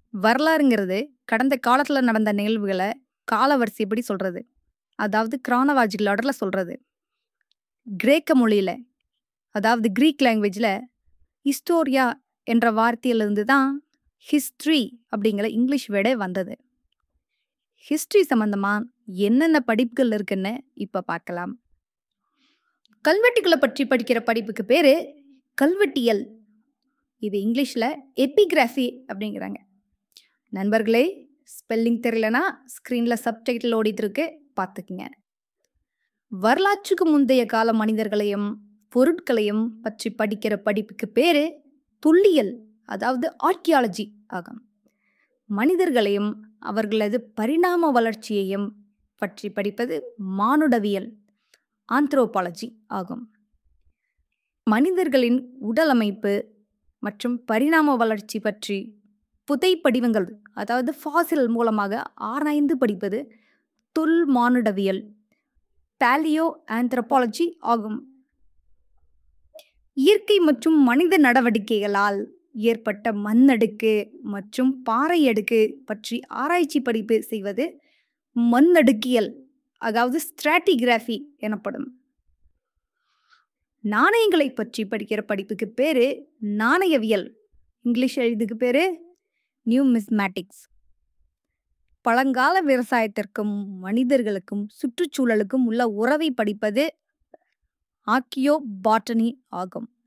வரலாறுங்கிறது கடந்த காலத்துல நடந்த நிகழ்வுகள காலவரிசைப்படி சொல்றது. அதாவது கிரானலாஜிக்கல் ஆர்டர்ல சொல்றது. கிரேக்க மொழியில, அதாவது கிரீக் லாங்குவேஜ்ல ஹிஸ்டோரியா என்ற வார்த்தையிலிருந்து தான் ஹிஸ்ட்ரி அப்படிங்கிற இங்கிலீஷ் வேர்டே வந்தது. ஹிஸ்ட்ரி சம்பந்தமா என்னென்ன படிப்புகள் இருக்குன்னு இப்ப பார்க்கலாம். கல்வெட்டுகள பற்றி படிக்கிற படிப்புக்கு பேரு கல்வெட்டியல். இது இங்கிலீஷ்ல எபிகிராஃபி அப்படிங்கிறாங்க. நண்பர்களே, ஸ்பெல்லிங் தெரியலனா ஸ்க்ரீன்ல சப்டைட்டில் ஓடிட்டு இருக்கு பார்த்துக்குங்க. வரலாற்றுக்கு முந்தைய கால மனிதர்களையும், பொருட்களையும் பற்றி படிக்கிற படிப்புக்கு பேரு தொல்லியல் அதாவது ஆர்க்கியாலஜி ஆகும். மனிதர்களையும், அவர்களது பரிணாம வளர்ச்சியையும் பற்றி படிப்பது மானுடவியல் ஆந்த்ரோபாலஜி ஆகும். மனிதர்களின் உடல் அமைப்பு மற்றும் பரிணாம வளர்ச்சி பற்றி புதைப்படிவங்கள் அதாவது ஃபாசில் மூலமாக ஆராய்ந்து படிப்பது தொல்மானுடவியல் பாலியோ ஆந்த்ரோபாலஜி ஆகும். இயற்கை மற்றும் மனித நடவடிக்கைகளால் ஏற்பட்ட மண்ணடுக்கு மற்றும் பாறை அடுக்கு பற்றி ஆராய்ச்சி படிப்பு செய்வது மண்ணடுக்கியல் அதாவது ஸ்ட்ராட்டிகிராஃபி எனப்படும். நாணயங்களை பற்றி படிக்கிற படிப்புக்கு பேரு நாணயவியல். இங்கிலீஷ் இதுக்கு பேரு நியூமிஸ்மேட்டிக்ஸ். பழங்கால விவசாயத்திற்கும், மனிதர்களுக்கும், சுற்றுச்சூழலுக்கும் உள்ள உறவை படிப்பது ஆர்க்கியோபாட்டனி ஆகும்.